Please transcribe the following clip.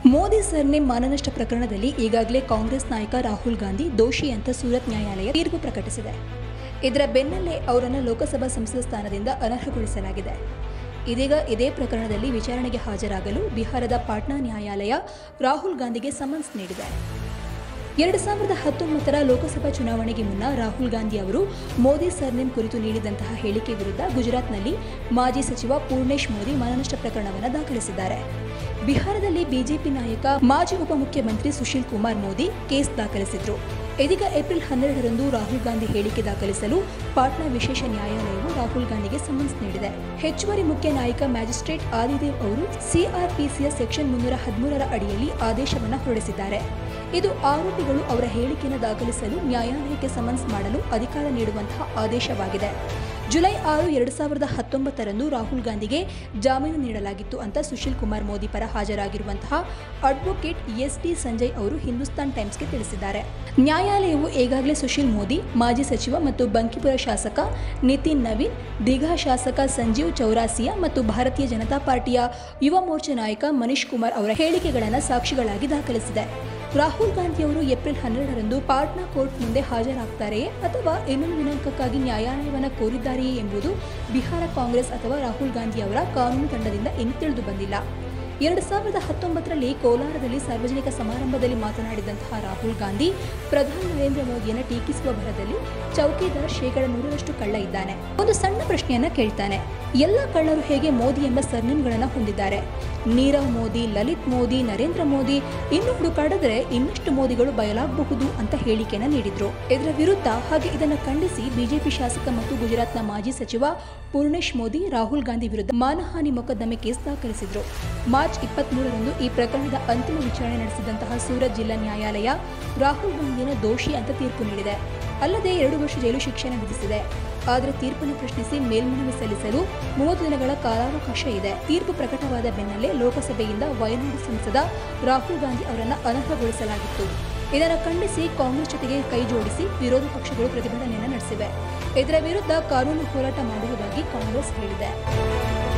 Modi surname ಮಾನನಷ್ಟ ಪ್ರಕರಣದಲ್ಲಿ ಈಗಾಗಲೇ ಕಾಂಗ್ರೆಸ್ ನಾಯಕ ರಾಹುಲ್ ಗಾಂಧಿ ದೋಷಿ ಅಂತ ಸೂರತ್ ನ್ಯಾಯಾಲಯ ತೀರ್ಪು ಪ್ರಕಟಿಸಿದೆ ಇದರ ಬೆನ್ನಲ್ಲೇ ಅವರನ್ನು ಲೋಕಸಭಾ ಸಂಸದ ಸ್ಥಾನದಿಂದ ಅನರ್ಹಗೊಳಿಸಲಾಗಿದೆ ಇದೀಗ ಇದೇ ಪ್ರಕರಣದಲ್ಲಿ ವಿಚಾರಣೆಗೆ ಹಾಜರಾಗಲು ಬಿಹಾರದ ಪಾಟ್ನಾ ನ್ಯಾಯಾಲಯ ರಾಹುಲ್ ಗಾಂಧಿಗೆ ಸಮನ್ಸ್ ನೀಡಿದೆ ಎರಡು ಸಾವಿರದ ಹತ್ತೊಂಬತ್ತರ ಲೋಕಸಭಾ ಚುನಾವಣೆಗೆ ಮುನ್ನ ರಾಹುಲ್ ಗಾಂಧಿ ಅವರು ಮೋದಿ ಸರ್ನೇಮ್ ಕುರಿತು ನೀಡಿದಂತಹ ಹೇಳಿಕೆ ವಿರುದ್ಧ ಗುಜರಾತ್ನಲ್ಲಿ ಮಾಜಿ ಸಚಿವ ಪೂರ್ಣೇಶ್ ಮೋದಿ ಮಾನನಷ್ಟ ಪ್ರಕರಣವನ್ನು ದಾಖಲಿಸಿದ್ದಾರೆ ಬಿಹಾರದಲ್ಲಿ ಬಿಜೆಪಿ ನಾಯಕ ಮಾಜಿ ಉಪಮುಖ್ಯಮಂತ್ರಿ ಸುಶೀಲ್ ಕುಮಾರ್ ಮೋದಿ ಕೇಸ್ ದಾಖಲಿಸಿದ್ರು ಇದೀಗ ಏಪ್ರಿಲ್ ಹನ್ನೆರಡರಂದು ರಾಹುಲ್ ಗಾಂಧಿ ಹೇಳಿಕೆ ದಾಖಲಿಸಲು ಪಾಟ್ನಾ ವಿಶೇಷ ನ್ಯಾಯಾಲಯವು ರಾಹುಲ್ ಗಾಂಧಿಗೆ ಸಮನ್ಸ್ ನೀಡಿದೆ ಹೆಚ್ಚುವರಿ ಮುಖ್ಯ ನ್ಯಾಯಿಕ ಮ್ಯಾಜಿಸ್ಟ್ರೇಟ್ ಆದಿದೇವ್ ಅವರು ಸಿಆರ್ಪಿಸಿಯ ಸೆಕ್ಷನ್ ಮುನ್ನೂರ ಹದಿಮೂರರ ಅಡಿಯಲ್ಲಿ ಆದೇಶವನ್ನು ಹೊರಡಿಸಿದ್ದಾರೆ ಇದು ಆರೋಪಿಗಳು ಅವರ ಹೇಳಿಕೆಯನ್ನು ದಾಖಲಿಸಲು ನ್ಯಾಯಾಲಯಕ್ಕೆ ಸಮನ್ಸ್ ಮಾಡಲು ಅಧಿಕಾರ ನೀಡುವಂತಹ ಆದೇಶವಾಗಿದೆ ಜುಲೈ ಆರು ಎರಡು ಸಾವಿರದ ಹತ್ತೊಂಬತ್ತರಂದು ರಾಹುಲ್ ಗಾಂಧಿಗೆ ಜಾಮೀನು ನೀಡಲಾಗಿತ್ತು ಅಂತ ಸುಶೀಲ್ ಕುಮಾರ್ ಮೋದಿ ಪರ ಹಾಜರಾಗಿರುವಂತಹ ಅಡ್ವೊಕೇಟ್ ಎಸ್ ಟಿ ಸಂಜಯ್ ಅವರು ಹಿಂದೂಸ್ತಾನ್ ಟೈಮ್ಸ್ಗೆ ತಿಳಿಸಿದ್ದಾರೆ ನ್ಯಾಯಾಲಯವು ಈಗಾಗಲೇ ಸುಶೀಲ್ ಮೋದಿ ಮಾಜಿ ಸಚಿವ ಮತ್ತು ಬಂಕಿಪುರ ಶಾಸಕ ನಿತಿನ್ ನವೀನ್ ದಿಘಾ ಶಾಸಕ ಸಂಜೀವ್ ಚೌರಾಸಿಯಾ ಮತ್ತು ಭಾರತೀಯ ಜನತಾ ಪಾರ್ಟಿಯ ಯುವ ಮೋರ್ಚಾ ನಾಯಕ ಮನೀಶ್ ಕುಮಾರ್ ಅವರ ಹೇಳಿಕೆಗಳನ್ನು ಸಾಕ್ಷಿಗಳಾಗಿ ದಾಖಲಿಸಿದೆ ರಾಹುಲ್ ಗಾಂಧಿ ಅವರು ಏಪ್ರಿಲ್ ಹನ್ನೆರಡರಂದು ಪಾಟ್ನಾ ಕೋರ್ಟ್ ಮುಂದೆ ಹಾಜರಾಗ್ತಾರೆಯೇ ಅಥವಾ ಇನ್ನೊಂದು ದಿನಾಂಕಕ್ಕಾಗಿ ನ್ಯಾಯಾಲಯವನ್ನು ಕೋರಿದ್ದಾರೆಯೇ ಎಂಬುದು ಬಿಹಾರ ಕಾಂಗ್ರೆಸ್ ಅಥವಾ ರಾಹುಲ್ ಗಾಂಧಿ ಅವರ ಕಾನೂನು ತಂಡದಿಂದ ಇನ್ನೂ ತಿಳಿದು ಬಂದಿಲ್ಲ ಎರಡು ಸಾವಿರದ ಹತ್ತೊಂಬತ್ತರಲ್ಲಿ ಕೋಲಾರದಲ್ಲಿ ಸಾರ್ವಜನಿಕ ಸಮಾರಂಭದಲ್ಲಿ ಮಾತನಾಡಿದಂತಹ ರಾಹುಲ್ ಗಾಂಧಿ ಪ್ರಧಾನಿ ನರೇಂದ್ರ ಮೋದಿಯನ್ನು ಟೀಕಿಸುವ ಭರದಲ್ಲಿ ಚೌಕಿದಾರ್ ಶೇಕಡ ನೂರರಷ್ಟು ಕಳ್ಳ ಇದ್ದಾನೆ ಒಂದು ಸಣ್ಣ ಪ್ರಶ್ನೆಯನ್ನ ಕೇಳ್ತಾನೆ ಎಲ್ಲ ಕಳ್ಳರು ಹೇಗೆ ಮೋದಿ ಎಂಬ ಸರ್ನೇಮ್ಗಳನ್ನು ಹೊಂದಿದ್ದಾರೆ ನೀರವ್ ಮೋದಿ ಲಲಿತ್ ಮೋದಿ ನರೇಂದ್ರ ಮೋದಿ ಇನ್ನು ಹುಡುಕಾಡಿದ್ರೆ ಇನ್ನಷ್ಟು ಮೋದಿಗಳು ಬಯಲಾಗಬಹುದು ಅಂತ ಹೇಳಿಕೆಯನ್ನ ನೀಡಿದ್ರು ಇದರ ವಿರುದ್ಧ ಹಾಗೆ ಇದನ್ನು ಖಂಡಿಸಿ ಬಿಜೆಪಿ ಶಾಸಕ ಮತ್ತು ಗುಜರಾತ್ನ ಮಾಜಿ ಸಚಿವ ಪೂರ್ಣೇಶ್ ಮೋದಿ ರಾಹುಲ್ ಗಾಂಧಿ ವಿರುದ್ಧ ಮಾನಹಾನಿ ಮೊಕದ್ದಮೆ ಕೇಸ್ ದಾಖಲಿಸಿದ್ರು ಮಾರ್ಚ್ ಇಪ್ಪತ್ಮೂರರಂದು ಈ ಪ್ರಕರಣದ ಅಂತಿಮ ವಿಚಾರಣೆ ನಡೆಸಿದಂತಹ ಸೂರತ್ ಜಿಲ್ಲಾ ನ್ಯಾಯಾಲಯ ರಾಹುಲ್ ಗಾಂಧಿಯನ್ನು ದೋಷಿ ಅಂತ ತೀರ್ಪು ನೀಡಿದೆ ಅಲ್ಲದೆ ಎರಡು ವರ್ಷ ಜೈಲು ಶಿಕ್ಷೆಯನ್ನು ವಿಧಿಸಿದೆ ಆದರೆ ತೀರ್ಪನ್ನು ಪ್ರಶ್ನಿಸಿ ಮೇಲ್ಮನವಿ ಸಲ್ಲಿಸಲು ಮೂವತ್ತು ದಿನಗಳ ಕಾಲಾವಕಾಶ ಇದೆ ತೀರ್ಪು ಪ್ರಕಟವಾದ ಬೆನ್ನಲ್ಲೇ ಲೋಕಸಭೆಯಿಂದ ವಯನಾಡು ಸಂಸದ ರಾಹುಲ್ ಗಾಂಧಿ ಅವರನ್ನು ಅನರ್ಹಗೊಳಿಸಲಾಗಿತ್ತು ಇದನ್ನು ಖಂಡಿಸಿ ಕಾಂಗ್ರೆಸ್ ಜೊತೆಗೆ ಕೈ ಜೋಡಿಸಿ ವಿರೋಧ ಪಕ್ಷಗಳು ಪ್ರತಿಭಟನೆಯನ್ನು ನಡೆಸಿವೆ ಇದರ ವಿರುದ್ಧ ಕಾನೂನು ಹೋರಾಟ ಮಾಡುವುದಾಗಿ ಕಾಂಗ್ರೆಸ್ ಹೇಳಿದೆ